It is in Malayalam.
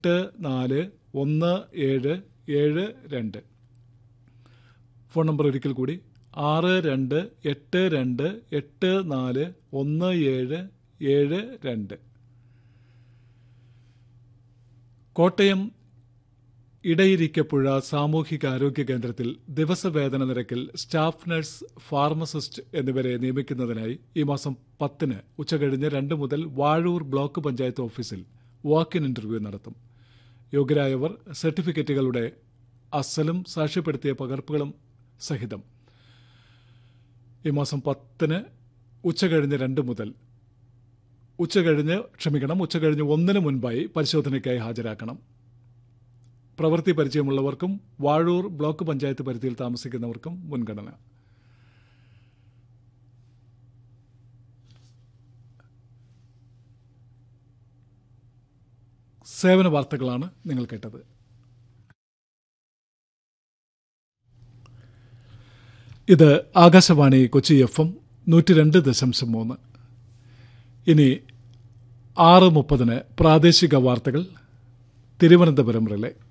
എട്ട് നാല് ഒന്ന് ഏഴ് ഏഴ് രണ്ട് ഫോൺ നമ്പർ ഒരിക്കൽ കൂടി ആറ് രണ്ട് എട്ട് രണ്ട് എട്ട് നാല് ഒന്ന് ഏഴ് ഏഴ് രണ്ട് കോട്ടയം ഇടയിരിക്കപ്പുഴ സാമൂഹികാരോഗ്യ കേന്ദ്രത്തിൽ ദിവസവേതന നിരക്കിൽ സ്റ്റാഫ് നഴ്സ് ഫാർമസിസ്റ്റ് എന്നിവരെ നിയമിക്കുന്നതിനായി ഈ മാസം പത്തിന് ഉച്ചകഴിഞ്ഞ് രണ്ട് മുതൽ വാഴൂർ ബ്ലോക്ക് പഞ്ചായത്ത് ഓഫീസിൽ വാക്ക് ഇൻ ഇന്റർവ്യൂ നടത്തും യോഗ്യരായവർ സർട്ടിഫിക്കറ്റുകളുടെ അസലും സാക്ഷ്യപ്പെടുത്തിയ പകർപ്പുകളും സഹിതം ഈ മാസം പത്തിന് ഉച്ചകഴിഞ്ഞ് രണ്ട് മുതൽ ഉച്ചകഴിഞ്ഞ് ക്ഷമിക്കണം ഉച്ചകഴിഞ്ഞ് ഒന്നിന് മുൻപായി പരിശോധനയ്ക്കായി ഹാജരാക്കണം പ്രവൃത്തി പരിചയമുള്ളവർക്കും വാഴൂർ ബ്ലോക്ക് പഞ്ചായത്ത് പരിധിയിൽ താമസിക്കുന്നവർക്കും മുൻഗണന സേവന വാർത്തകളാണ് നിങ്ങൾ കേട്ടത് ഇത് ആകാശവാണി കൊച്ചി എഫ് എം നൂറ്റി രണ്ട് ദശാംശം മൂന്ന് ഇനി ആറ് മുപ്പതിന് പ്രാദേശിക വാർത്തകൾ തിരുവനന്തപുരം റിലേ